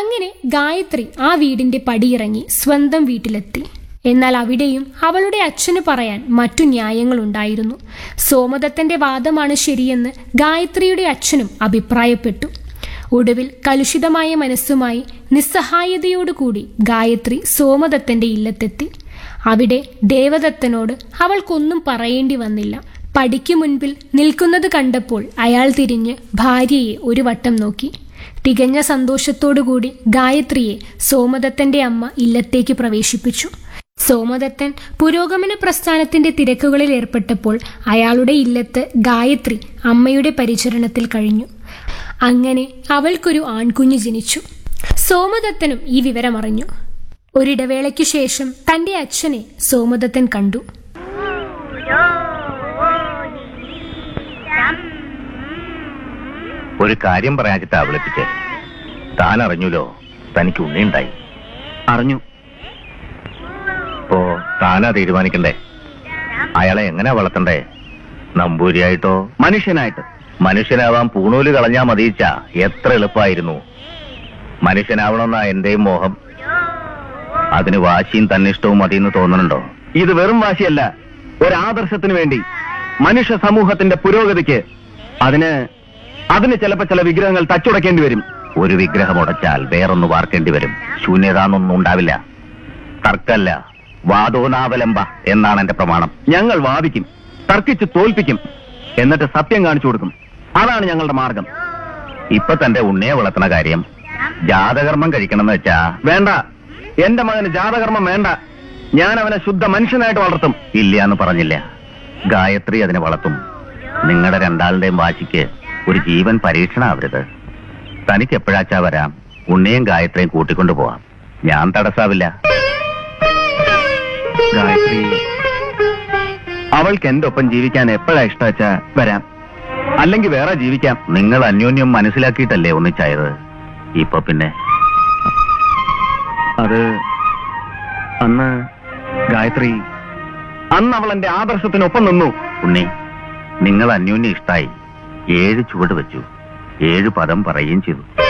അങ്ങനെ ഗായത്രി ആ വീടിന്റെ പടിയിറങ്ങി സ്വന്തം വീട്ടിലെത്തി എന്നാൽ അവിടെയും അവളുടെ അച്ഛന് പറയാൻ മറ്റു ന്യായങ്ങളുണ്ടായിരുന്നു സോമദത്തന്റെ വാദമാണ് ശരിയെന്ന് ഗായത്രിയുടെ അച്ഛനും അഭിപ്രായപ്പെട്ടു ഒടുവിൽ കലുഷിതമായ മനസ്സുമായി നിസ്സഹായതയോടുകൂടി ഗായത്രി സോമദത്തന്റെ ഇല്ലത്തെത്തി അവിടെ ദേവദത്തനോട് അവൾക്കൊന്നും പറയേണ്ടി വന്നില്ല പടിക്ക് മുൻപിൽ നിൽക്കുന്നത് കണ്ടപ്പോൾ അയാൾ തിരിഞ്ഞ് ഭാര്യയെ ഒരു വട്ടം നോക്കി തികഞ്ഞ സന്തോഷത്തോടുകൂടി ഗായത്രിയെ സോമദത്തന്റെ അമ്മ ഇല്ലത്തേക്ക് പ്രവേശിപ്പിച്ചു സോമദത്തൻ പുരോഗമന പ്രസ്ഥാനത്തിന്റെ തിരക്കുകളിൽ ഏർപ്പെട്ടപ്പോൾ അയാളുടെ ഇല്ലത്ത് ഗായത്രി അമ്മയുടെ പരിചരണത്തിൽ കഴിഞ്ഞു അങ്ങനെ അവൾക്കൊരു ആൺകുഞ്ഞ് ജനിച്ചു സോമദത്തനും ഈ വിവരം അറിഞ്ഞു ഒരിടവേളയ്ക്കു ശേഷം തന്റെ അച്ഛനെ സോമദത്തൻ കണ്ടു ഒരു കാര്യം പറയാച്ചിട്ടാ വിളിപ്പിച്ചേ താൻ അറിഞ്ഞൂലോ തനിക്ക് ഉണ്ണിയുണ്ടായി അറിഞ്ഞു ഇപ്പോ താനാ തീരുമാനിക്കണ്ടേ അയാളെ എങ്ങനെയാ വളർത്തണ്ടേ നമ്പൂരിയായിട്ടോ മനുഷ്യനായിട്ട് മനുഷ്യനാവാൻ പൂണൂല് കളഞ്ഞാ മതിയിച്ച എത്ര എളുപ്പമായിരുന്നു മനുഷ്യനാവണമെന്നാ എന്റെയും മോഹം അതിന് വാശിയും തന്നിഷ്ടവും മതിയെന്ന് തോന്നുന്നുണ്ടോ ഇത് വെറും വാശിയല്ല ഒരാദർശത്തിന് വേണ്ടി മനുഷ്യ സമൂഹത്തിന്റെ പുരോഗതിക്ക് അതിന് അതിന് ചിലപ്പോ ചില വിഗ്രഹങ്ങൾ തച്ചുടക്കേണ്ടി വരും ഒരു വിഗ്രഹം ഉടച്ചാൽ വേറൊന്ന് വാർക്കേണ്ടി വരും ശൂന്യതാന്നൊന്നും ഉണ്ടാവില്ല തർക്കല്ല വാദോനാവലംബ എന്നാണ് എന്റെ പ്രമാണം ഞങ്ങൾ വാദിക്കും തർക്കിച്ച് തോൽപ്പിക്കും എന്നിട്ട് സത്യം കാണിച്ചു കൊടുക്കും അതാണ് ഞങ്ങളുടെ മാർഗം ഇപ്പൊ തന്റെ ഉണ്ണിയെ വളർത്തുന്ന കാര്യം ജാതകർമ്മം കഴിക്കണമെന്ന് വെച്ചാ വേണ്ട എന്റെ മകന് ജാതകർമ്മം വേണ്ട ഞാൻ അവനെ ശുദ്ധ മനുഷ്യനായിട്ട് വളർത്തും ഇല്ല എന്ന് പറഞ്ഞില്ല ഗായത്രി അതിനെ വളർത്തും നിങ്ങളുടെ രണ്ടാളുടെയും വാശിക്ക് ഒരു ജീവൻ പരീക്ഷണാവരുത് തനിക്ക് എപ്പോഴാച്ചാ വരാം ഉണ്ണിയും ഗായത്രിയും കൂട്ടിക്കൊണ്ടു പോവാം ഞാൻ തടസ്സാവില്ല ഗായത്രി അവൾക്ക് എന്റെ ഒപ്പം ജീവിക്കാൻ എപ്പോഴാ ഇഷ്ടവെച്ചാ വരാം അല്ലെങ്കിൽ വേറെ ജീവിക്കാം നിങ്ങൾ അന്യോന്യം മനസ്സിലാക്കിയിട്ടല്ലേ ഒന്നിച്ചായത് ഇപ്പൊ പിന്നെ അത് അന്ന് ഗായത്രി അന്ന് അവൾ എന്റെ ആദർശത്തിനൊപ്പം നിന്നു ഉണ്ണി നിങ്ങൾ അന്യോന്യം ഇഷ്ടായി ഏഴ് ചുവട് വെച്ചു ഏഴ് പദം പറയുകയും ചെയ്തു